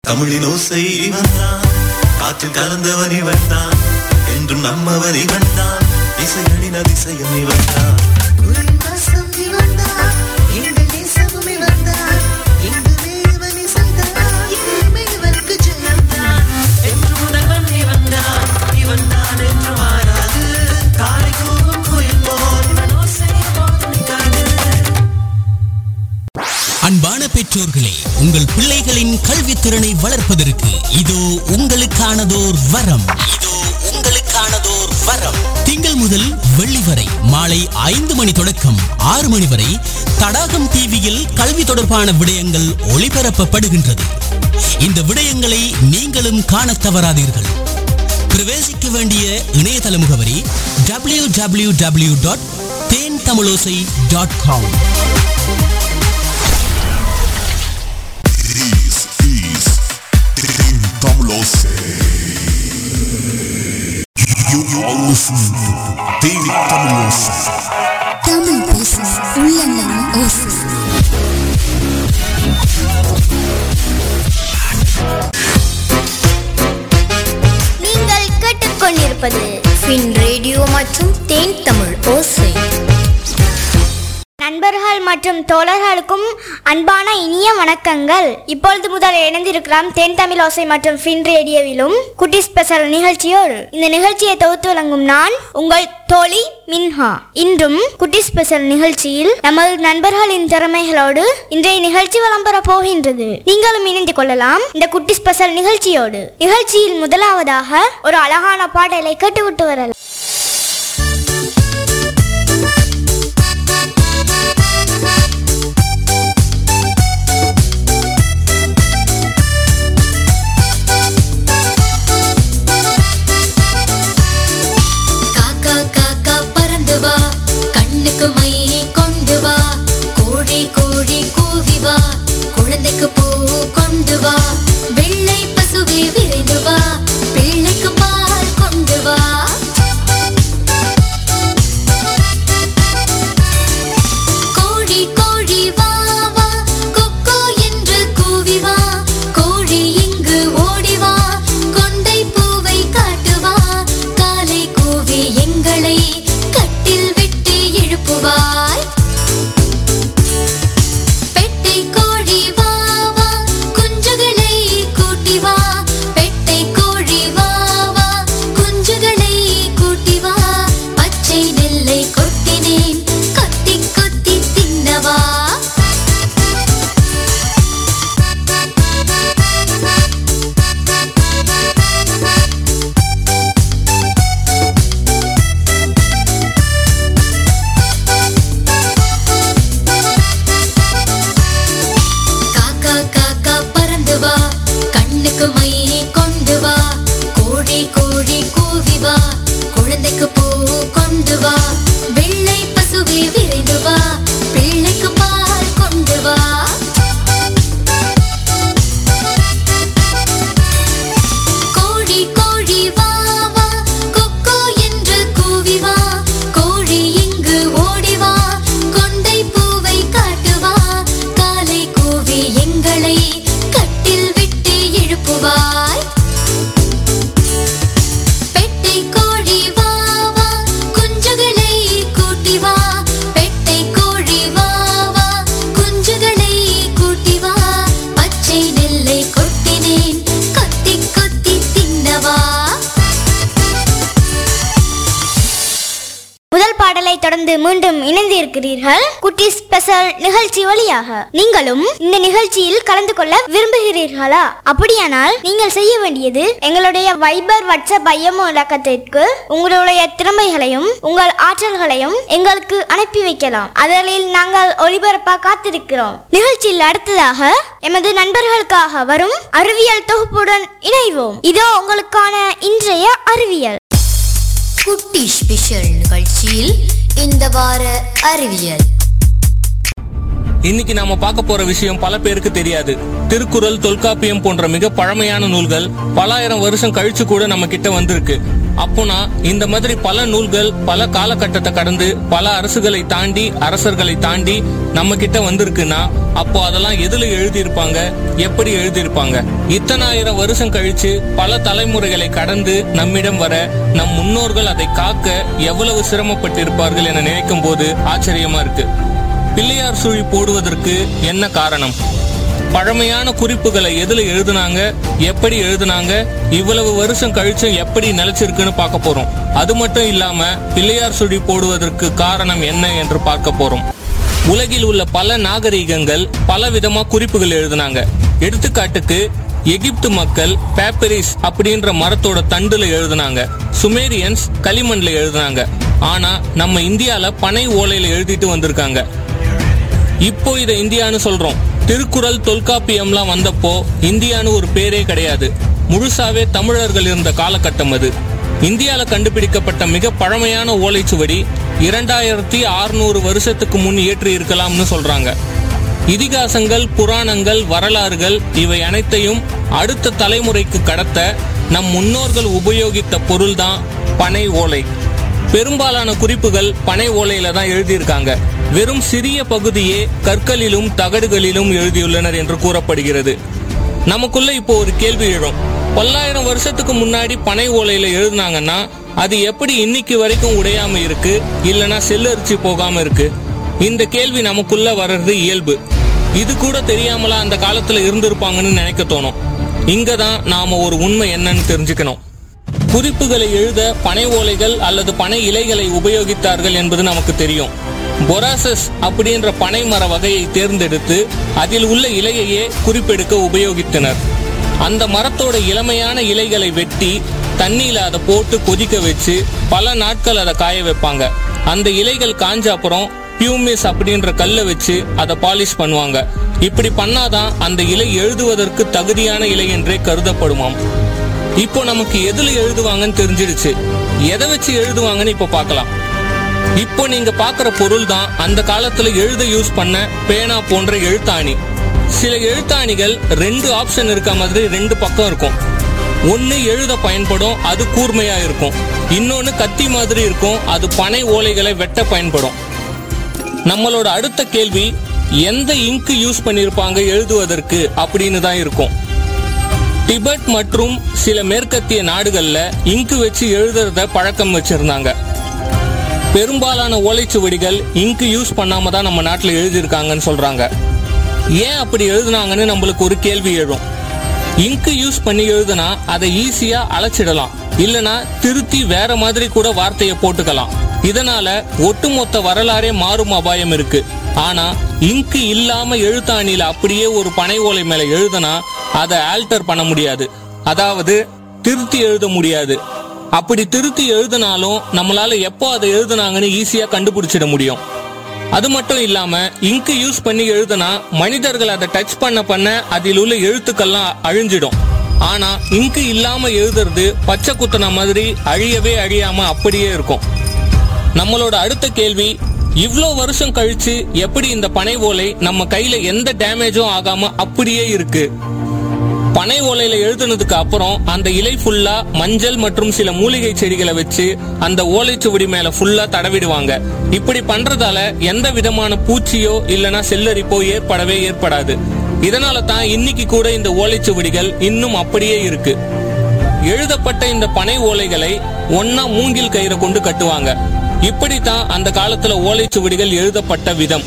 தமிழின் ஓசை இவன் தான் காற்றில் கலந்தவன் இவன் தான் என்றும் நம்மவன் இவன் தான் இசையடின் அதிசயம் இவன் தான் அன்பான பெற்றோர்களே உங்கள் பிள்ளைகளின் கல்வித்திறனை வளர்ப்பதற்கு இதோ உங்களுக்கானதோர் வரம் இதோ உங்களுக்கானதோர் வரம் திங்கள் முதல் வெள்ளி வரை மாலை ஐந்து மணி தொடக்கம் ஆறு மணி வரை தடாகம் டிவியில் கல்வி தொடர்பான விடயங்கள் ஒளிபரப்பப்படுகின்றது இந்த விடயங்களை நீங்களும் காணத் தவறாதீர்கள் பிரவேசிக்க வேண்டிய இணையதள முகவரி W W W dot Then Tamilosai dot com This is Team Tamlose. You are listening to Team Tamlose. Tamil பேசும் உள்ளங்களின் ஓசை நீங்கள் கேட்டுக்கொண்டிருப்பது ஃபின் ரேடியோ மற்றும் தேன் தமிழ் ஓசை நண்பர்கள் மற்றும் தோழர்களுக்கும் அன்பான இனிய வணக்கங்கள் இப்பொழுது முதல் இணைந்திருக்கலாம் தென் தமிழ் ஓசை மற்றும் ஃபின் ரேடியோவிலும் குட்டி ஸ்பெஷல் நிகழ்ச்சியோடு இந்த நிகழ்ச்சியை தொகுத்து வழங்கும் நான் உங்கள் தோழி மின்ஹா இன்றும் குட்டி ஸ்பெஷல் நிகழ்ச்சியில் நமது நண்பர்களின் திறமைகளோடு இன்றைய நிகழ்ச்சி விளம்பர போகின்றது நீங்களும் இணைந்து கொள்ளலாம் இந்த குட்டி ஸ்பெஷல் நிகழ்ச்சியோடு நிகழ்ச்சியில் முதலாவதாக ஒரு அழகான பாடலை கேட்டுவிட்டு வரலாம் காக்கா காக்கா பறந்து வா கண்ணுக்கு மை கொண்டு வா கோழி கோழி கூவி வா குழந்தைக்கு பூ கொண்டு வா வெள்ளை பசுவே விரைந்து வா பிள்ளைக்கு பால் கொண்டு வா கோழி கோழி வா வா கொக்கோ என்று கூவி வா கோழி இங்கு ஓடி வா கொண்டை பூவை காட்டு வா காலை கூவி எங்களை கட்டில் விட்டு எழுப்புவாய் பெட்டை கோழி வா வா குஞ்சுகளை கூட்டி வா பெட்டை கோழி வா வா குஞ்சுகளை கூட்டி வா பச்சை நெல்லை கொட்டினேன் கொத்தி கொத்தி தின்னவா காக்கா காக்கா பறந்து வா கண்ணுக்கு மை கொண்டு வா கோழி கோழி கூவி வா குழந்தைக்கு பூ கொண்டு வா வெள்ளை பசுவே விரைந்து வா பிள்ளைக்கு பால் கொண்டு வா கோழி கோழி வா வா கொக்கோ என்று கூவி வா கோழி இங்கு ஓடி வா கொண்டை பூவை காட்டு வா காலை கூவி எங்களை கட்டில் விட்டு எழுப்புவாய் பெட்டை கோழி வா வா குஞ்சுகளை கூட்டி வா பெட்டை கோழி வா வா குஞ்சுகளை கூட்டி வா பச்சை நெல்லை கொட்டினேன் கொத்தி கொத்தி தின்னவா முதல் பாடலை தொடர்ந்து மீண்டும் இணைந்து இருக்கிறீர்கள் குட்டி ஸ்பெஷல் நிகழ்ச்சி வழியாக நீங்களும் இந்த நிகழ்ச்சியில் கலந்து கொள்ள விரும்புகிறீர்களா அப்படியானால் நீங்கள் செய்ய வேண்டியது எங்களுடைய வைபர் வாட்ஸ்அப் ஐஎம்ஓ இலக்கத்திற்கு உங்களுடைய திறமைகளையும் உங்கள் ஆற்றல்களையும் எங்களுக்கு அனுப்பி வைக்கலாம் அதில் நாங்கள் ஒளிபரப்ப காத்திருக்கிறோம் நிகழ்ச்சியில் அடுத்ததாக எமது நண்பர்களுக்காக வரும் அறிவியல் தொகுப்புடன் இணைவோம் இதோ உங்களுக்கான இன்றைய அறிவியல் குட்டி ஸ்பெஷல் நிகழ்ச்சியில் இந்த வார அறிவியல் இன்னைக்கு நாம பார்க்க போற விஷயம் பல பேருக்கு தெரியாது திருக்குறள் தொல்காப்பியம் போன்ற மிக பழமையான நூல்கள் பலாயிரம் வருஷம் கழிச்சு கூட நம்ம கிட்ட வந்திருக்கு அப்போனா இந்த மாதிரி பல நூல்கள் பல காலகட்டத்தை கடந்து பல அரசுகளை தாண்டி அரசர்களை தாண்டி நம்ம கிட்ட வந்திருக்குன்னா அப்போ அதெல்லாம் எதுல எழுதியிருப்பாங்க எப்படி எழுதியிருப்பாங்க இத்தனாயிரம் வருஷம் கழிச்சு பல தலைமுறைகளை கடந்து நம்மிடம் வர நம் முன்னோர்கள் அதை காக்க எவ்வளவு சிரமப்பட்டிருப்பார்கள் என நினைக்கும் போது ஆச்சரியமா இருக்கு பிள்ளையார் சுழி போடுவதற்கு என்ன காரணம் பழமையான குறிப்புகளை எதுல எழுதுனாங்க எப்படி எழுதுனாங்க இவ்வளவு வருஷம் கழிச்சும் எப்படி நிலைச்சிருக்குன்னு பார்க்க போறோம் அது மட்டும் இல்லாம பிள்ளையார் சுழி போடுவதற்கு காரணம் என்ன என்று பார்க்க போறோம் உலகில் உள்ள பல நாகரீகங்கள் பல விதமா குறிப்புகள் எழுதுனாங்க எடுத்துக்காட்டுக்கு எகிப்து மக்கள் பேப்பரிஸ் அப்படின்ற மரத்தோட தண்டுல எழுதுனாங்க சுமேரியன்ஸ் களிமண்ல எழுதுனாங்க ஆனா நம்ம இந்தியால பனை ஓலையில எழுதிட்டு வந்திருக்காங்க இப்போ இதை இந்தியான்னு சொல்றோம் திருக்குறள் தொல்காப்பியம்லாம் வந்தப்போ இந்தியான்னு ஒரு பேரே கிடையாது முழுசாவே தமிழர்கள் இருந்த காலகட்டம் அது இந்தியால கண்டுபிடிக்கப்பட்ட மிக பழமையான ஓலைச்சுவடி இரண்டாயிரத்தி அறுநூறு வருஷத்துக்கு முன் ஏற்றி இருக்கலாம்னு சொல்றாங்க இதிகாசங்கள் புராணங்கள் வரலாறுகள் இவை அனைத்தையும் அடுத்த தலைமுறைக்கு கடத்த நம் முன்னோர்கள் உபயோகித்த பொருள்தான் பனை ஓலை பெரும்பாலான குறிப்புகள் பனை ஓலையில தான் எழுதியிருக்காங்க வெறும் சிறிய பகுதியே கற்களிலும் தகடுகளிலும் எழுதியுள்ளனர் என்று கூறப்படுகிறது நமக்குள்ள இப்போ ஒரு கேள்வி எழும் பல்லாயிரம் வருஷத்துக்கு முன்னாடி பனை ஓலையில எழுதுனாங்கன்னா அது எப்படி இன்னைக்கு வரைக்கும் உடையாம இருக்கு இல்லனா செல்லரிச்சு போகாம இருக்கு இந்த கேள்வி நமக்குள்ள வர்றது இயல்பு இது கூட தெரியாமலா அந்த காலத்துல இருந்திருப்பாங்கன்னு நினைக்க தோணும் இங்க தான் நாம ஒரு உண்மை என்னன்னு தெரிஞ்சுக்கணும் குறிப்புகளை எழுத பனை ஓலைகள் அல்லது பனை இலைகளை உபயோகித்தார்கள் என்பது நமக்கு தெரியும் பொராசஸ் அப்படின்ற பனை மர வகையை தேர்ந்தெடுத்து அதில் உள்ள இலையையே குறிப்பெடுக்க உபயோகித்தனர் அந்த மரத்தோட இளமையான இலைகளை வெட்டி தண்ணியில அதை போட்டு கொதிக்க வச்சு பல நாட்கள் அதை காய வைப்பாங்க அந்த இலைகள் காஞ்ச அப்புறம் பியூமிஸ் அப்படின்ற கல்லை வச்சு அதை பாலிஷ் பண்ணுவாங்க இப்படி பண்ணாதான் அந்த இலை எழுதுவதற்கு தகுதியான இலை என்றே கருதப்படுமாம் இப்போ நமக்கு எதுல எழுதுவாங்கன்னு தெரிஞ்சிடுச்சு எதை வச்சு எழுதுவாங்கன்னு இப்போ பார்க்கலாம் இப்போ நீங்க பாக்குற பொருள் தான் அந்த காலத்துல எழுத யூஸ் பண்ண பேனா போன்ற எழுத்தாணி சில எழுத்தாணிகள் ரெண்டு ஆப்ஷன் இருக்க மாதிரி ரெண்டு பக்கம் இருக்கும் ஒன்னு எழுத பயன்படும் அது கூர்மையா இருக்கும் இன்னொன்னு கத்தி மாதிரி இருக்கும் அது பனை ஓலைகளை வெட்ட பயன்படும் நம்மளோட அடுத்த கேள்வி எந்த இங்கு யூஸ் பண்ணிருப்பாங்க எழுதுவதற்கு அப்படின்னு தான் இருக்கும் டிபெட் மற்றும் சில மேற்கத்திய நாடுகள்ல இங்கு வச்சு எழுதுறத பழக்கம் வச்சிருந்தாங்க பெரும்பாலான ஓலைச்சுவடிகள் இங்கு யூஸ் பண்ணாம தான் நம்ம நாட்டில் எழுதியிருக்காங்கன்னு சொல்றாங்க ஏன் அப்படி எழுதுனாங்கன்னு நம்மளுக்கு ஒரு கேள்வி எழும் இங்கு யூஸ் பண்ணி எழுதுனா அதை ஈஸியா அழைச்சிடலாம் இல்லனா திருத்தி வேற மாதிரி கூட வார்த்தையை போட்டுக்கலாம் இதனால ஒட்டுமொத்த வரலாறே மாறும் அபாயம் இருக்கு ஆனா இங்கு இல்லாம எழுத்தாணியில அப்படியே ஒரு பனை ஓலை மேல எழுதுனா அதை ஆல்டர் பண்ண முடியாது அதாவது திருத்தி எழுத முடியாது அப்படி திருத்தி எழுதினாலும் நம்மளால எப்போ அதை எழுதுனாங்கன்னு ஈஸியா கண்டுபிடிச்சிட முடியும் அது மட்டும் இல்லாம இங்கு யூஸ் பண்ணி எழுதுனா மனிதர்கள் அதை டச் பண்ண பண்ண அதில் உள்ள எழுத்துக்கள்லாம் அழிஞ்சிடும் ஆனா இங்கு இல்லாம எழுதுறது பச்சை குத்துன மாதிரி அழியவே அழியாம அப்படியே இருக்கும் நம்மளோட அடுத்த கேள்வி இவ்ளோ வருஷம் கழிச்சு எப்படி இந்த பனை ஓலை நம்ம கையில எந்த டேமேஜும் ஆகாம அப்படியே இருக்கு பனை ஓலையில எழுதுனதுக்கு அப்புறம் அந்த இலை ஃபுல்லா மஞ்சள் மற்றும் சில மூலிகை செடிகளை வச்சு அந்த ஓலைச்சுவடி மேல ஃபுல்லா தடவிடுவாங்க இப்படி பண்றதால எந்த விதமான பூச்சியோ இல்லனா செல்லரிப்போ ஏற்படவே ஏற்படாது இதனால தான் இன்னைக்கு கூட இந்த ஓலைச்சுவடிகள் இன்னும் அப்படியே இருக்கு எழுதப்பட்ட இந்த பனை ஓலைகளை ஒன்னா மூங்கில் கயிறை கொண்டு கட்டுவாங்க இப்படித்தான் அந்த காலத்துல ஓலைச்சுவடிகள் எழுதப்பட்ட விதம்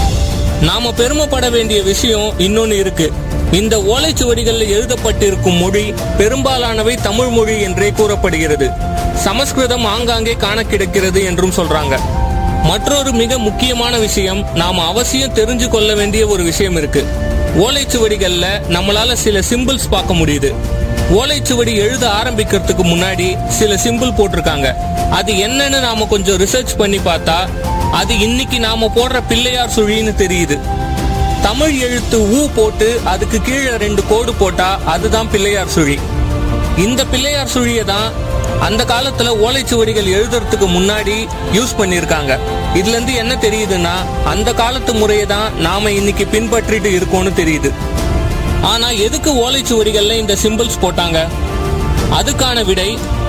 நாம பெருமைப்பட வேண்டிய விஷயம் இன்னொன்னு இருக்கு இந்த ஓலைச்சுவடிகள்ல எழுதப்பட்டிருக்கும் மொழி பெரும்பாலானவை தமிழ் மொழி என்றே கூறப்படுகிறது சமஸ்கிருதம் ஆங்காங்கே காண கிடைக்கிறது என்றும் சொல்றாங்க மற்றொரு மிக முக்கியமான விஷயம் நாம அவசியம் தெரிஞ்சு கொள்ள வேண்டிய ஒரு விஷயம் இருக்கு ஓலைச்சுவடிகள்ல நம்மளால சில சிம்பிள்ஸ் பார்க்க முடியுது ஓலைச்சுவடி எழுத ஆரம்பிக்கிறதுக்கு முன்னாடி சில சிம்பிள் போட்டிருக்காங்க அது என்னன்னு நாம கொஞ்சம் ரிசர்ச் பண்ணி பார்த்தா அது இன்னைக்கு நாம போடுற பிள்ளையார் சுழின்னு தெரியுது தமிழ் எழுத்து ஊ போட்டு அதுக்கு கீழே ரெண்டு கோடு போட்டா அதுதான் பிள்ளையார் சுழி இந்த பிள்ளையார் சுழியை தான் அந்த காலத்துல ஓலைச்சுவடிகள் எழுதுறதுக்கு முன்னாடி யூஸ் பண்ணிருக்காங்க இதுல இருந்து என்ன தெரியுதுன்னா அந்த காலத்து முறையை தான் நாம இன்னைக்கு பின்பற்றிட்டு இருக்கோம்னு தெரியுது ஆனா எதுக்கு ஓலைச்சுவடிகள்ல இந்த சிம்பிள்ஸ் போட்டாங்க அதுக்கான விடை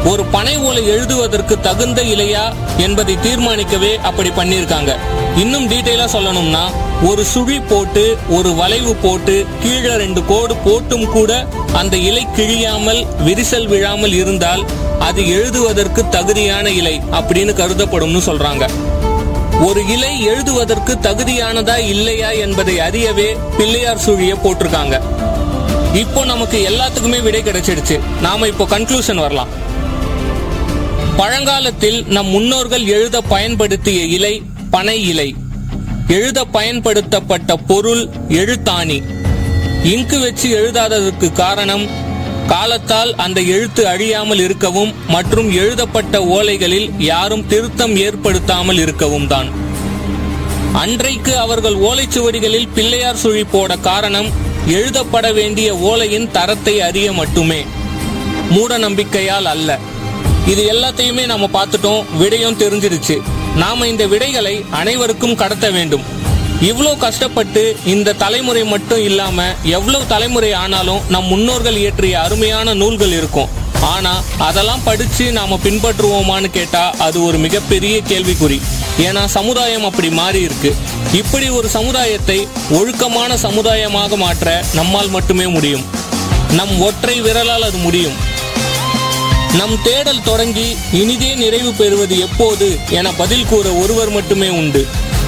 ஒரு பனை ஓலை எழுதுவதற்கு தகுந்த இலையா என்பதை தீர்மானிக்கவே அப்படி பண்ணியிருக்காங்க இன்னும் டீட்டெயிலா சொல்லணும்னா ஒரு சுழி போட்டு ஒரு வளைவு போட்டு கீழே ரெண்டு கோடு போட்டும் கூட அந்த இலை கிழியாமல் விரிசல் விழாமல் இருந்தால் அது எழுதுவதற்கு தகுதியான இலை அப்படின்னு கருதப்படும்னு சொல்றாங்க ஒரு இலை எழுதுவதற்கு தகுதியானதா இல்லையா என்பதை அறியவே பிள்ளையார் சுழிய போட்டிருக்காங்க இப்போ நமக்கு எல்லாத்துக்குமே விடை கிடைச்சிடுச்சு நாம இப்போ கன்க்ளூஷன் வரலாம் பழங்காலத்தில் நம் முன்னோர்கள் எழுத பயன்படுத்திய இலை பனை இலை எழுத பயன்படுத்தப்பட்ட பொருள் எழுத்தாணி இங்கு வச்சு எழுதாததற்கு காரணம் காலத்தால் அந்த எழுத்து அழியாமல் இருக்கவும் மற்றும் எழுதப்பட்ட ஓலைகளில் யாரும் திருத்தம் ஏற்படுத்தாமல் இருக்கவும் தான் அன்றைக்கு அவர்கள் ஓலைச்சுவடிகளில் பிள்ளையார் சுழி போட காரணம் எழுதப்பட வேண்டிய ஓலையின் தரத்தை அறிய மட்டுமே மூட நம்பிக்கையால் அல்ல இது எல்லாத்தையுமே நாம பார்த்துட்டோம் விடையும் தெரிஞ்சிருச்சு நாம இந்த விடைகளை அனைவருக்கும் கடத்த வேண்டும் இவ்வளோ கஷ்டப்பட்டு இந்த தலைமுறை மட்டும் இல்லாம எவ்வளவு தலைமுறை ஆனாலும் நம் முன்னோர்கள் இயற்றிய அருமையான நூல்கள் இருக்கும் ஆனா அதெல்லாம் படிச்சு நாம பின்பற்றுவோமான்னு கேட்டா அது ஒரு மிகப்பெரிய கேள்விக்குறி ஏன்னா சமுதாயம் அப்படி மாறி இருக்கு இப்படி ஒரு சமுதாயத்தை ஒழுக்கமான சமுதாயமாக மாற்ற நம்மால் மட்டுமே முடியும் நம் ஒற்றை விரலால் அது முடியும் நம் தேடல் தொடங்கி இனிதே நிறைவு பெறுவது எப்போது என பதில் கூற ஒருவர் மட்டுமே உண்டு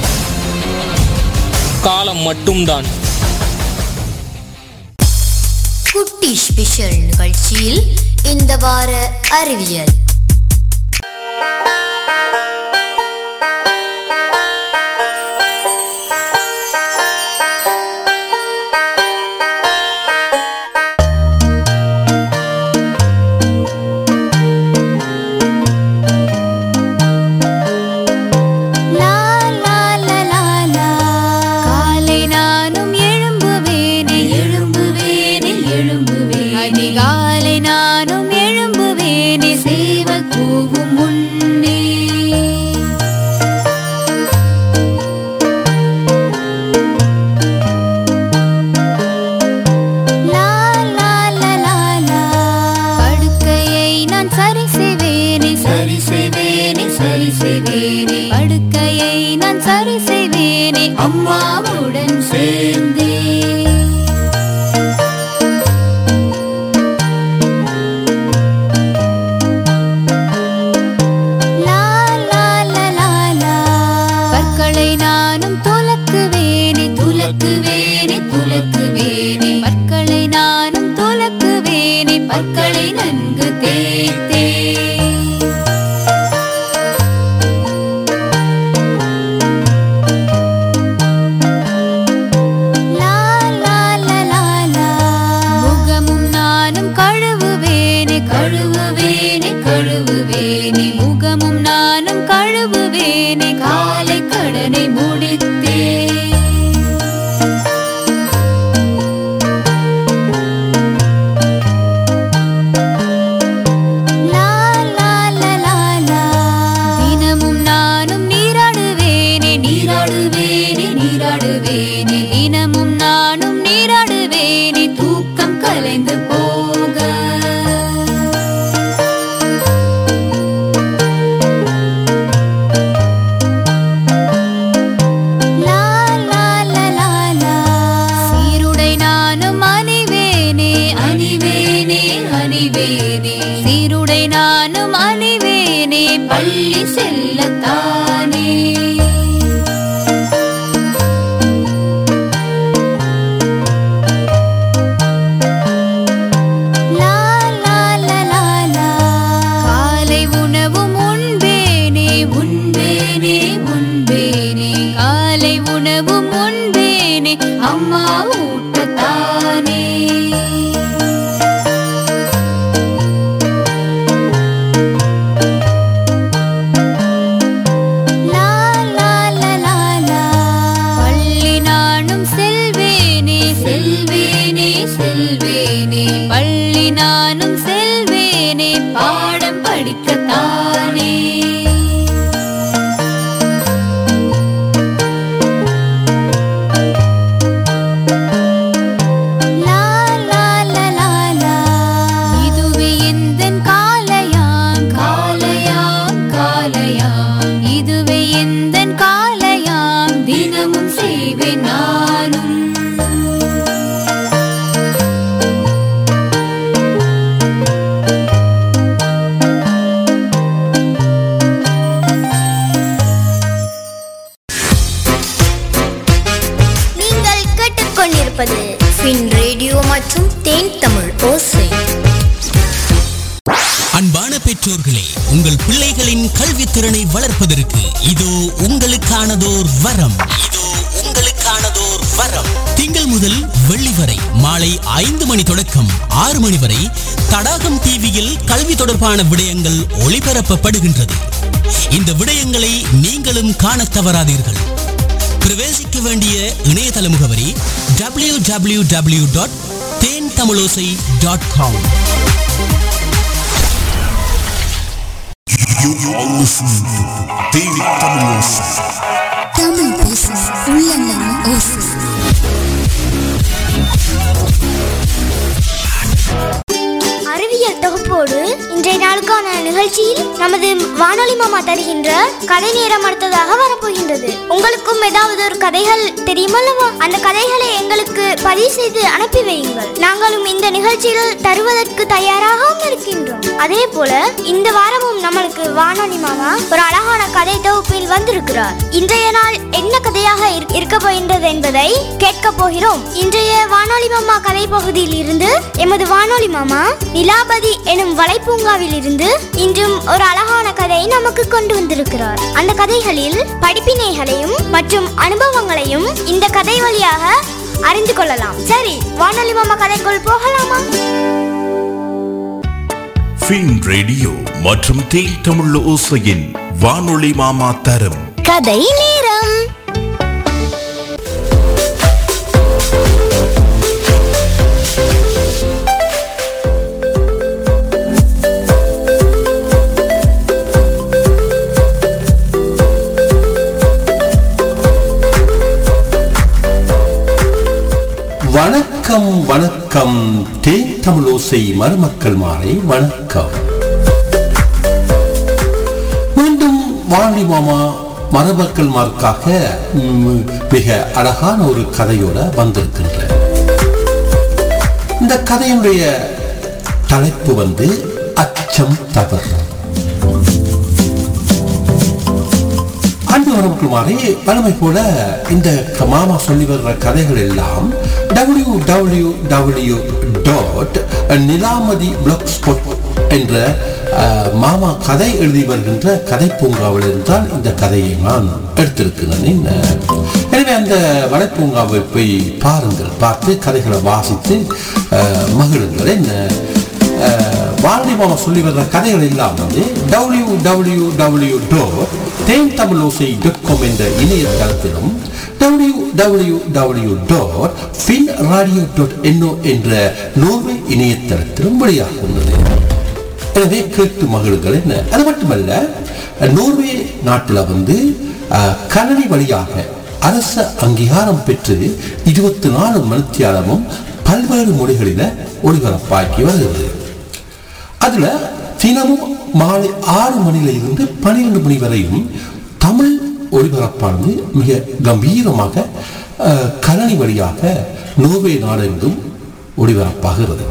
காலம் மட்டும்தான் குட்டி ஸ்பெஷல் நிகழ்ச்சியில் இந்த வார அறிவியல் லா லா லா லா லா காலை நானும் எழும்புவேனே எழும்புவேனே எழும்புவேனே அதிகாலை நானும் எழும்புவேனே சேவ கூவும் முன்னே லா லா லா லா லா படுக்கையை நான் சரி செய்வேனே சரி செய்வேனே சரி செய்வேனே படுக்கையை நான் சரி செய்வேனே அம்மாவுடன் சேர்ந்தே லா லா லா லா லா பற்களை நானும் துலக்குவேனே துலக்குவேனே துலக்குவேனே பற்களை நானும் துலக்குவேனே பற்களை நன்கு தேய்த்தே லா லா லா லா லா முகமும் நானும் கழுவுவேனே கழுவுவேனே கழுவுவேனே முகமும் நானும் கழுவுவேனே காலை கடனை முடித்தே லா லா லா லா லா தினமும் நானும் நீராடுவேனே நீராடுவேனே நீராடுவேனே தினமும் நானும் நீராடுவேனே தூக்கம் கலைந்து போக லா லா லா லா லா சீருடை நானும் அணிவேனே அணிவேனே அணிவேனே சீருடை நானும் அணிவேனே பள்ளி செல்லத்தானே லா லா லா லா லா காலை உணவும் உண்பேனே உண்பேனே உண்பேனே காலை உணவும் உண்பேனே அம்மா ஊட்டத்தானே லா லா லா லா லா பள்ளி நானும் செல்வேனே செல்வேனே செல்வேனே பள்ளி நானும் செல்வேனே பாடம் படிக்கத்தானே லா லா லா லா லா இதுவே எந்தன் காலையானே கேட்டுக்கொண்டிருப்பது ஃபின் ரேடியோ மற்றும் தேன் தமிழ் ஓசை அன்பான பெற்றோர்களே உங்கள் பிள்ளைகளின் கல்வித்திறனை வளர்ப்பதற்கு இதோ உங்களுக்கானதோர் வரம் இதோ உங்களுக்கானதோர் வரம் திங்கள் முதல் வெள்ளி வரை மாலை ஐந்து மணி தொடக்கம் ஆறு மணி வரை தடாகம் டிவியில் கல்வி தொடர்பான விடயங்கள் ஒளிபரப்பப்படுகின்றது இந்த விடயங்களை நீங்களும் காணத் தவறாதீர்கள் பிரவேசிக்க வேண்டிய இணையதள முகவரி W W W dot Then Tamilosai dot com You are listening to Daily Tamil Tamil பேசும் உள்ளங்களின் ஓசை அறிவியல் தொகுப்போடு இன்றைய நாளுக்கான நிகழ்ச்சியில் நமது வானொலி மாமா தருகின்ற கதை நேரம் அடுத்ததாக வரப்போகின்றது உங்களுக்கும் ஏதாவது ஒரு கதைகள் தெரியுமல்லவா அந்த கதைகளை எங்களுக்கு பதிவு செய்து அனுப்பி வையுங்கள் நாங்களும் இந்த நிகழ்ச்சியில் தருவதற்கு தயாராகவும் இருக்கின்றோம் அதே போல இந்த வாரமும் நம்மளுக்கு வானொலி மாமா ஒரு அழகான கதை தொகுப்பில் வந்திருக்கிறார் இன்றைய நாள் என்ன கதையாக இருக்க- இருக்க போகின்றது என்பதை கேட்க போகிறோம் இன்றைய வானொலி மாமா கதை பகுதியில் இருந்து எமது வானொலி மாமா நிலாபதி எனும் வலைப்பூங்காவில் இருந்து இன்றும் ஒரு அழகான கதையை நமக்கு கொண்டு வந்திருக்கிறார் அந்த கதைகளில் படிப்பினைகளையும் மற்றும் அனுபவங்களையும் இந்த கதை வழியாக அறிந்து கொள்ளலாம் சரி வானொலி மாமா கதைக்குள் போகலாமா ஃபின் ரேடியோ மற்றும் தேன் தமிழ் ஓசையின் வானொலி மாமா தரும் கதை நேரம் வணக்கம் வணக்கம் தேன் தமிழோசை மருமக்கள் மாலை வணக்கம் மீண்டும் வாணி மாமா மருமக்கள் மார்க்காக ம், மிக அழகான ஒரு கதையோட வந்திருக்கின்ற இந்த கதையினுடைய தலைப்பு வந்து அச்சம் தவறு அன்பு உறவுக்குமாரே வழமை போல இந்த க- மாமா சொல்லி வர்ற கதைகள் எல்லாம் W W W dot Nilamathi blog spot என்ற அஹ், மாமா கதை எழுதி வருகின்ற கதை பூங்காவில் இருந்தால் இந்த கதையை நான் எடுத்திருக்கிறேன் அஹ், எனவே அந்த வலைப்பூங்காவை போய் பாருங்கள் பார்த்து கதைகளை வாசித்து அஹ், மகிழுங்கள் என்ன வாழ்வி மாமா சொல்லி வர்ற கதைகள் எல்லாம் வந்து W W W dot Then Tamil Osai dot com என்ற இணையதளத்திலும் W W W dot fin radio dot NO என்ற நோர்வே இணையதளத்திலும் வெளியாகுள்ளது எனவே கேட்டு மகிழ்கள் என்ன அது மட்டுமல்ல நோர்வே நாட்டில் வந்து அஹ், கணனி வழியாக அரச அங்கீகாரம் பெற்று இருபத்தி நாலு மணித்தியாலமும் பல்வேறு மொழிகளில ஒளிபரப்பாக்கி வருகிறது அதுல தினமும் மாலை ஆறு மணியில இருந்து பன்னிரண்டு மணி வரையும் தமிழ் ஒளிபரப்பானது மிக கம்பீரமாக அஹ், கணனி வழியாக நோர்வே நாடெங்கும் ஒளிபரப்பாகிறது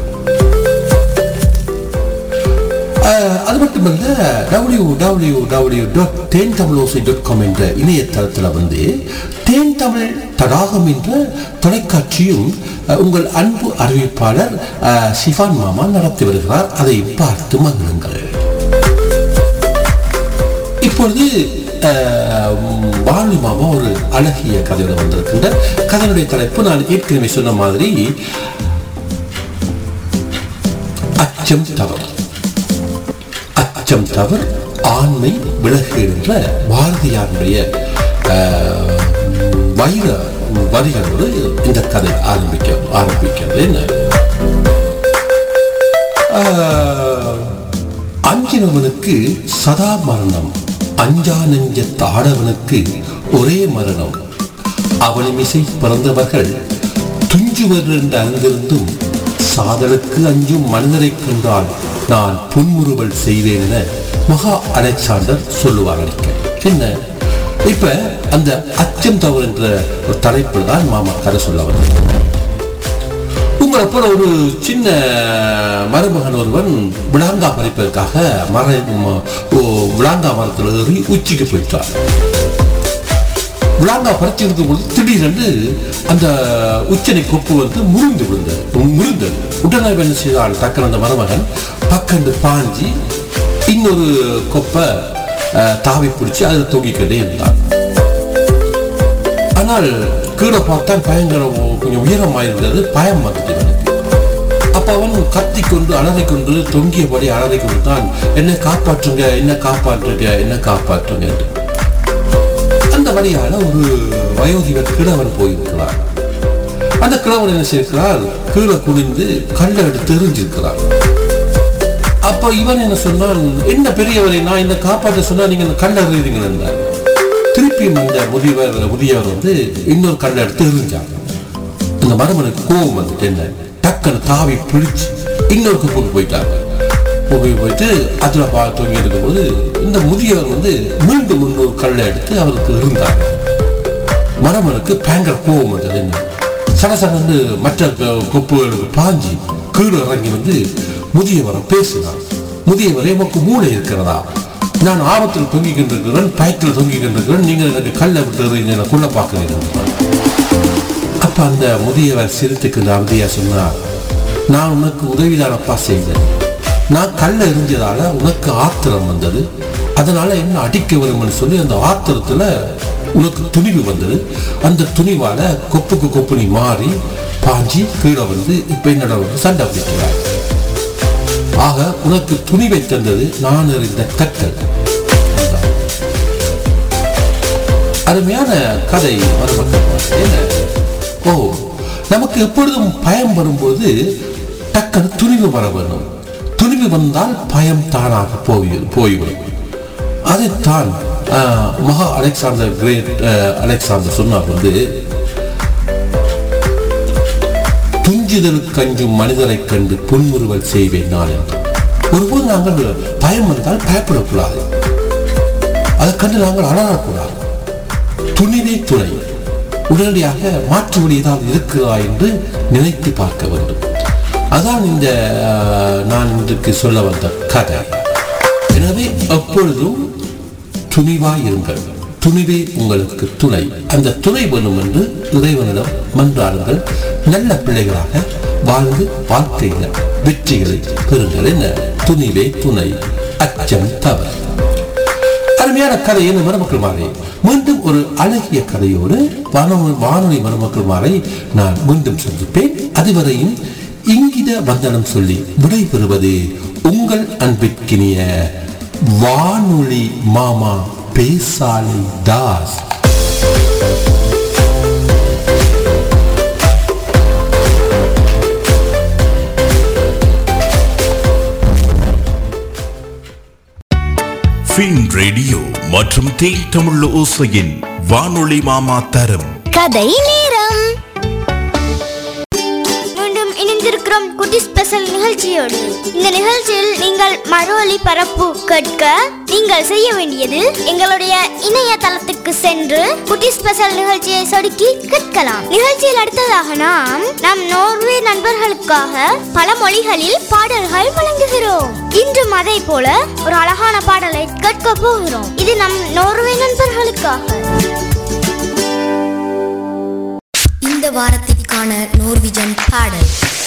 அஹ், அது மட்டுமல்ல W W W dot Then Tamilosai dot com என்ற இணையதளத்தில் வந்து தேன் தமிழ் தடாகம் என்ற தொலைக்காட்சியும் அஹ், உங்கள் அன்பு அறிவிப்பாளர் அஹ், சிவான் மாமா நடத்தி வருகிறார் அதை பார்த்து மகிழுங்கள் இப்பொழுது அஹ், வாணி மாமா ஒரு அழகிய கதையோட வந்திருக்கின்ற கதையுடைய தலைப்பு நான் ஏற்கனவே சொன்ன மாதிரி அச்சம் தவறு அச்சம் தவறு ஆண்மை விலகு என்ற பாரதியாருடைய அஹ், வைர வரிகளோடு இந்த கதை ஆரம்பிக்க ஆரம்பிக்கிறது என்ன அஹ், அஞ்சினவனுக்கு சதா மரணம் அஞ்சா நெஞ்ச தாடவனுக்கு ஒரே மரணம் அவனிமிசை பிறந்தவர்கள் துஞ்சுவர் என்று அறிந்திருந்தும் சாதலுக்கு அஞ்சும் மனிதரைக் கண்டால் நான் புன்முறுவல் செய்வேன் என மகா அலெக்சாண்டர் சொல்லுவார் அடிக்க என்ன இப்ப அந்த அச்சம் தவறு என்ற ஒரு தலைப்பில் தான் மாமா கதை சொல்ல வந்தேன் உங்களை போல ஒரு சின்ன மருமகன் ஒருவன் விளாங்கா பறிப்பதற்காக மர ம- ஓ, விளாங்கா மரத்தில் ஏறி உச்சிக்கு போயிட்டார் விளாங்கா பறிச்சிருக்கும் போது திடீரென்று அந்த உச்சனை கொப்பு வந்து முறிந்து விழுந்தது முறிந்தது உடனே இவன் என்ன செய்தான் டக்குனு அந்த மருமகன் பக்கண்டு பாஞ்சி இன்னொரு கொப்பை அஹ், தாவி பிடிச்சி அதில் தொங்கிக்கிட்டே இருந்தான் ஆனால் கீழே பார்த்தான் பயங்கர கொஞ்சம் உயரமாக இருந்தது பயம் வந்துட்டு அவனுக்கு அப்ப அவன் கத்திக்கொண்டு அலறிக்கொண்டு தொங்கியபடி அலறிக்கொண்டு தான் என்னை காப்பாற்றுங்க என்ன காப்பாற்றுங்க என்ன காப்பாற்றுங்க என்று அந்த வழியால ஒரு வயோதிபர் கிழவன் போயிருக்கிறார் அந்த கிழவன் என்ன செய்கிறார் கீழே குனிந்து கல்லை எடுத்து எறிஞ்சிருக்கிறார் அப்ப இவன் என்ன சொன்னான் என்ன பெரியவரை நான் இந்த காப்பாற்ற சொன்னா நீங்க இந்த கல்லை எறிறீங்க என்றார் திருப்பியும் அந்த முதியவர் முதியவர் வந்து இன்னொரு கல்லை எடுத்து எறிஞ்சாங்க அந்த மருமனுக்கு கோவம் வந்துட்டு என்ன டக்குன்னு தாவி பிடிச்சு இன்னொரு குப்புக்கு போயிட்டாங்க போய் போயிட்டு அதுல பா தூங்கி இருக்கும்போது இந்த முதியவர் வந்து மீண்டும் இன்னொரு கல்லை எடுத்து அவருக்கு இருந்தாங்க மரமனுக்கு பயங்கர கோவம் வந்தது என்ன சடசடன்னு மற்ற கொ- கொப்புகளுக்கு பாஞ்சி கீழே இறங்கி வந்து முதியவரை பேசினார் முதியவரை உமக்கு மூளை இருக்கிறதா நான் ஆபத்தில் தொங்கிக் கொண்டிருக்கிறேன் பயத்தில் தொங்கிக் கொண்டிருக்கிறேன் நீங்கள் எனக்கு கல்லை விட்டு எறிஞ்சு என்னை கொல்ல பார்க்கிறீர்கள் அப்ப அந்த முதியவர் சிரித்துக்கு அமைதியா சொன்னார் நான் உனக்கு உதவிதானப்பா செய்தேன் நான் கல்ல எரிஞ்சதால உனக்கு ஆத்திரம் வந்தது அதனால என்ன அடிக்க வரும்னு சொல்லி அந்த ஆத்திரத்துல உனக்கு துணிவு வந்தது அந்த துணிவால கொப்புக்கு கொப்பு நீ மாறி பாஞ்சி கீழே வந்து இப்ப என்னோட வந்து சண்டை பிடிக்கிறார் ஆக உனக்கு துணிவை தந்தது நான் எறிந்த கற்கள் அருமையான கதை மறுபக்கம் என்ன ஓ நமக்கு எப்பொழுதும் பயம் வரும்போது டக்குனு துணிவு வர வேணும் துணிவு வந்தால் பயம் தானாக போய் போய்விடும் அதைத்தான் ஆஹ், மகா அலெக்சாண்டர் கிரேட் ஆஹ், அலெக்சாண்டர் சொன்னார் வந்து துஞ்சுதல் கஞ்சும் மனிதரைக் கண்டு புன்முறுவல் செய்வேன் நான் என்று ஒருபோது நாங்கள் பயம் வந்தால் பயப்படக்கூடாது அதை கண்டு நாங்கள் அலறக்கூடாது துணிவே துணை உடனடியாக மாற்று வழி ஏதாவது இருக்கிறதா என்று நினைத்து பார்க்க வேண்டும் அதான் இந்த அஹ், நான் இன்றைக்கு சொல்ல வந்த கதை எனவே எப்பொழுதும் துணிவாய் இருங்கள் துணிவே உங்களுக்கு துணை அந்த துணை வேணும் என்று இறைவனிடம் மன்றாடுங்கள் நல்ல பிள்ளைகளாக வாழ்ந்து வாழ்க்கையில வெற்றிகளை பெறுங்கள் என்ன துணிவே துணை அச்சம் தவறு அருமையான கதை என்ன மருமக்கள் மாலை மீண்டும் ஒரு அழகிய கதையோடு வானொலி வானொலி மருமக்கள் மாலை நான் மீண்டும் சந்திப்பேன் அதுவரையும் இங்கித வந்தனம் சொல்லி விடைபெறுவது உங்கள் அன்பிற்கினிய வானொலி மாமா பேசாலை தாஸ் ஃபின் ரேடியோ மற்றும் தேய் தமிழ் ஓசையின் வானொலி மாமா தரும் கதை நேரம் மீண்டும் இணைந்திருக்கிறோம் குட்டி ஸ்பெஷல் நிகழ்ச்சியோடு இந்த நிகழ்ச்சியில் நீங்கள் மறு ஒலிபரப்பு கேட்க நீங்கள் செய்ய வேண்டியது எங்களுடைய இணையதளத்துக்கு சென்று குட்டி ஸ்பெஷல் நிகழ்ச்சியை சொடுக்கி கேட்கலாம் நிகழ்ச்சியில் அடுத்ததாக நாம் நம் நோர்வே நண்பர்களுக்காக பல மொழிகளில் பாடல்கள் வழங்குகிறோம் இன்றும் அதை போல ஒரு அழகான பாடலை கேட்க போகிறோம் இது நம் நோர்வே நண்பர்களுக்காக இந்த வாரத்திற்கான நோர்விஜன் பாடல்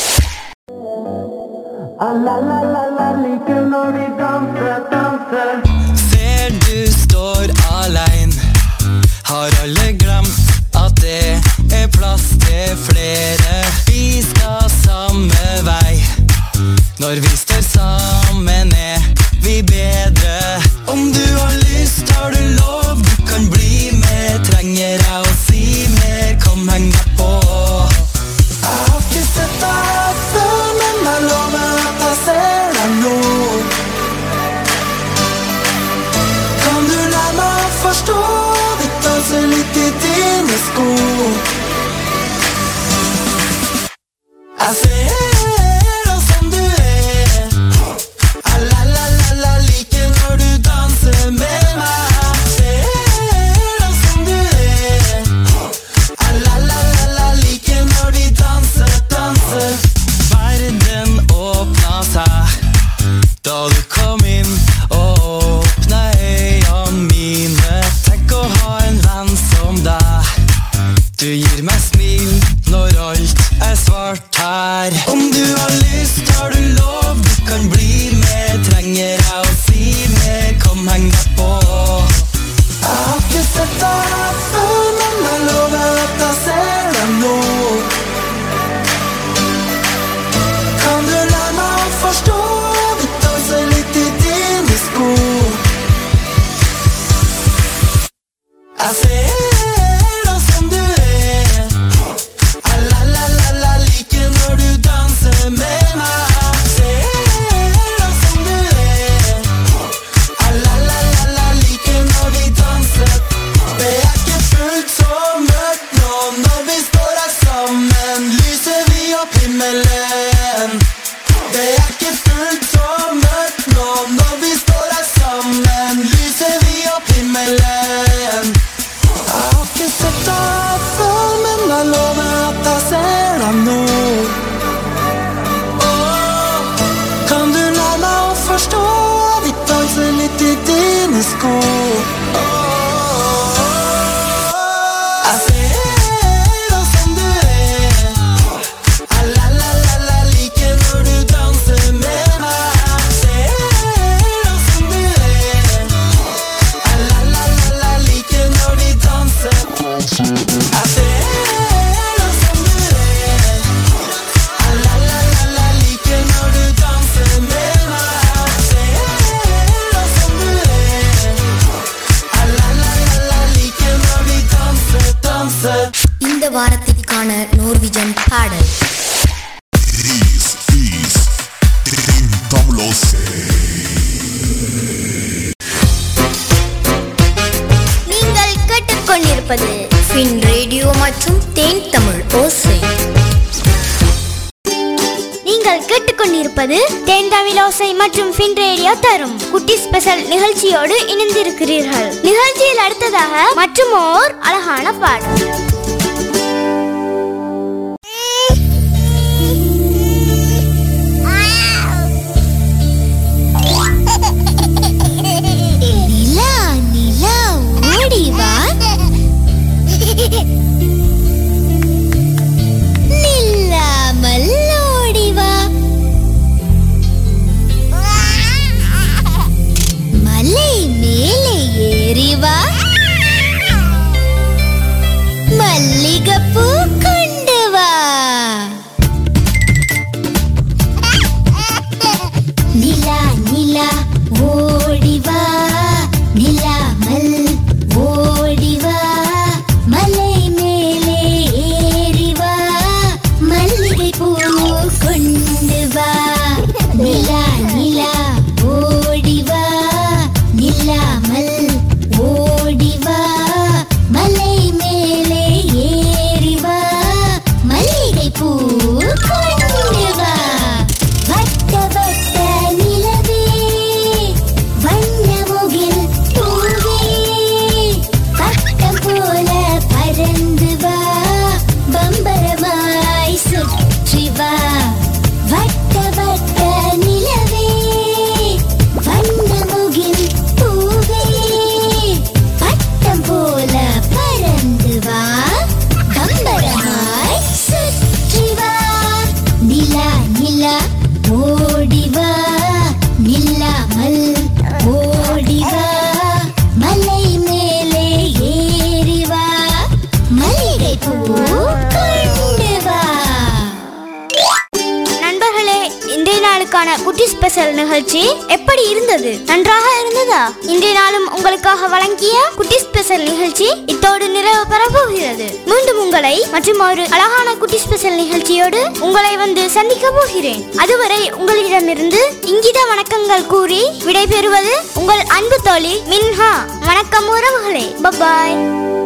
Ser du står alein Har alle glemt at det er plass til flere Vi skal samme vei Når vi står sammen er vi bedre Om du har lyst har du lov Du kan bli med Trenger jeg å si mer Kom heng deg på Jeg har ikke sett deg før Men jeg lover at jeg ser deg nå Kan du la meg forstå Vi danser litt i dine sko Jeg ser deg som du er La-la-la-la Liker når du danser med meg Jeg ser deg som du er La-la-la-la Liker når vi danser, danser Verden åpna seg da du kom inn og åpna øynene mine Tenk å ha en venn som deg himmelen. Det er ikke fullkomment nå når vi står her sammen. Lyser vi opp himmelen. Jeg har ikke sett deg før, men jeg lover at jeg ser deg nå. Åh, Kan du lære meg å forstå? Vi danser litt i dine sko. Åh, Jeg ser deg som du er. La-la-la-la, liker når du danser med meg. Jeg ser deg som du er. La-la-la-la, liker når de danser. Jeg ser deg som du er. La-la-la-la, liker når du danser med meg. Jeg ser deg som du er. La-la-la-la, liker når de danser, danser. இந்த வாரத்திற்கான நோர்விஜன் பாடல் This is Tintamlos. நீங்கள் கேட்டுக்கொண்டிருப்பது fin radio மற்றும் தேன் தமிழ் ஓசை நீங்கள் கேட்டுக்கொண்டிருப்பது தேன் தமிழ் ஓசை மற்றும் ஃபின் ரேடியோ தரும் குட்டி ஸ்பெஷல் நிகழ்ச்சியோடு இணைந்திருக்கிறீர்கள் நிகழ்ச்சியில் அடுத்ததாக மற்றும் ஓர் அழகான பாடல் நிலா நிலா ஓடி வா நில்லாமல் ஓடி வா மலை மேலே ஏறி வா மல்லிகைப்பூ கொண்டு வா நிலா நிலா ஓடி வா நிலாமல் ஓடி வா மலை மேலே ஏறி வா மல்லிகை பூ கொண்டு வா நிலா நிலா ஓடி வா நிலாமல் ஓடி வா மலை மேலே ஏறி வா மல்லிகை பூ கொண்டு வா வட்ட வட்ட நிலவே வண்ண முகில் பூவே பட்டம் போல பறந்து வா பம்பரமாய் சுற்றி வா வட்ட வட்ட நிலவே வண்ண முகில் பூவே பட்டம் போல பறந்து வா பம்பரமாய் சுற்றி வா நிலா நிலா ஓடி வா நில்லாமல் ஓடி வா மலை மேலே ஏறி வா மல்லிகை பூ கொண்டு வா நண்பர்களே இன்றைய நாளுக்கான குட்டி ஸ்பெஷல் நிகழ்ச்சி எப்படி இருந்தது நன்றாக இருந்ததா இன்றைய நாளும் உங்களுக்காக வழங்கிய குட்டி ஸ்பெஷல் நிகழ்ச்சி இத்தோடு நிறைவு பெற போகிறது மீண்டும் உங்களை மற்றும் ஒரு அழகான குட்டி ஸ்பெஷல் நிகழ்ச்சியோடு உங்களை வந்து சந்திக்க போகிறேன் அதுவரை உங்களிடமிருந்து இங்கித வணக்கங்கள் கூறி விடைபெறுவது உங்கள் அன்பு தோழி மின்ஹா வணக்கம் உறவுகளே பபாய்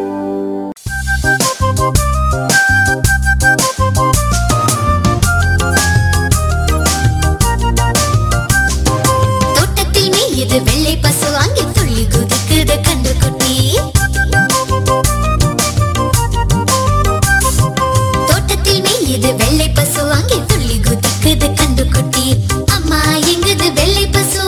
தோட்டத்தில் மேயுது வெள்ளை பசு அங்கே துள்ளி குதிக்குது கண்டு குட்டி தோட்டத்தில் மேயுது வெள்ளை பசு அங்கே துள்ளி குதிக்குது கண்டு குட்டி அம்மா எங்குது வெள்ளை பசு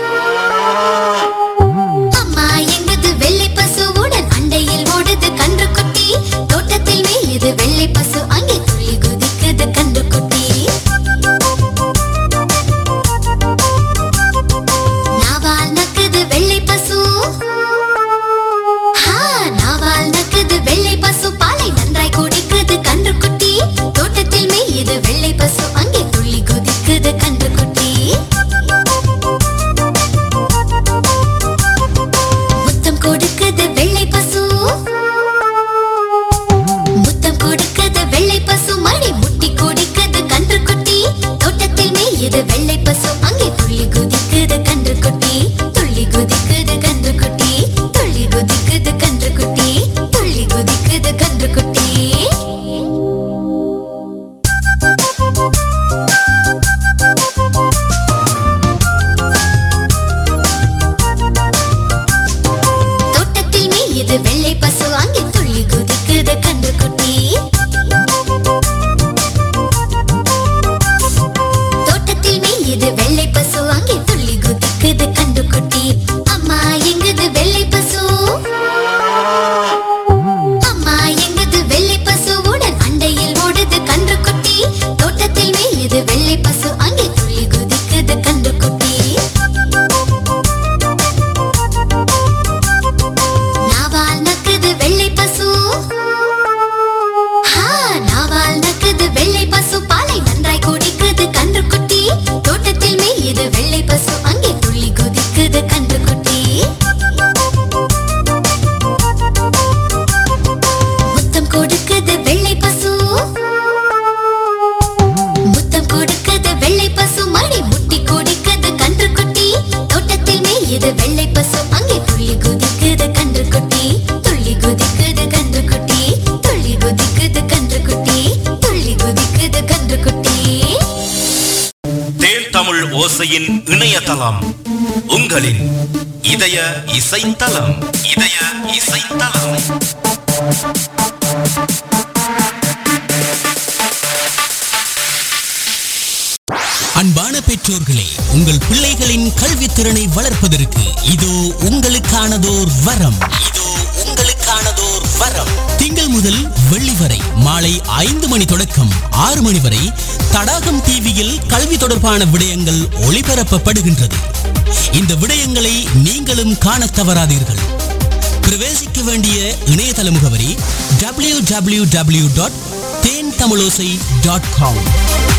அம்மா எங்குது வெள்ளை பசுவுடன் அண்டையில் ஓடுது கன்று குட்டி தோட்டத்தில் மேயுது வெள்ளை பசு அங்கே துள்ளி குதிக்குது கன்று குட்டி நாவால் நக்குது வெள்ளை பசு ஹா, நாவால் நக்குது வெள்ளை பசு பாலை நன்றாய் குடிக்குது கன்று குட்டி தோட்டத்தில் மேயுது வெள்ளை பசு அங்கே துள்ளி குதிக்குது கன்று குட்டி முத்தம் கொடுக்குது வெள்ளை பசு முத்தம் கொடுக்குது வெள்ளை பசு மடி முட்டி குடிக்குது கன்று குட்டி தோட்டத்தில் மேயுது வெள்ளை பசு அங்கே துள்ளி குதிக்குது கன்று குட்டி துள்ளி குதிக்குது கன்று குட்டி துள்ளி குதிக்குது கன்று குட்டி துள்ளி குதிக்குது கன்று குட்டி ஓசையின் இணையதளம் உங்களின் இதய இசைத்தலம் இதய இசைத்தலம் அன்பான பெற்றோர்களே உங்கள் பிள்ளைகளின் கல்வித்திறனை வளர்ப்பதற்கு இதோ உங்களுக்கானதோர் வரம் இதோ உங்களுக்கானதோர் வரம் திங்கள் முதல் வெள்ளி வரை மாலை ஐந்து மணி தொடக்கம் ஆறு மணி வரை தடாகம் டிவியில் கல்வி தொடர்பான விடயங்கள் ஒளிபரப்பப்படுகின்றது இந்த விடயங்களை நீங்களும் காணத் தவறாதீர்கள் பிரவேசிக்க வேண்டிய இணையதள முகவரி W W W dot Then Tamilosai dot com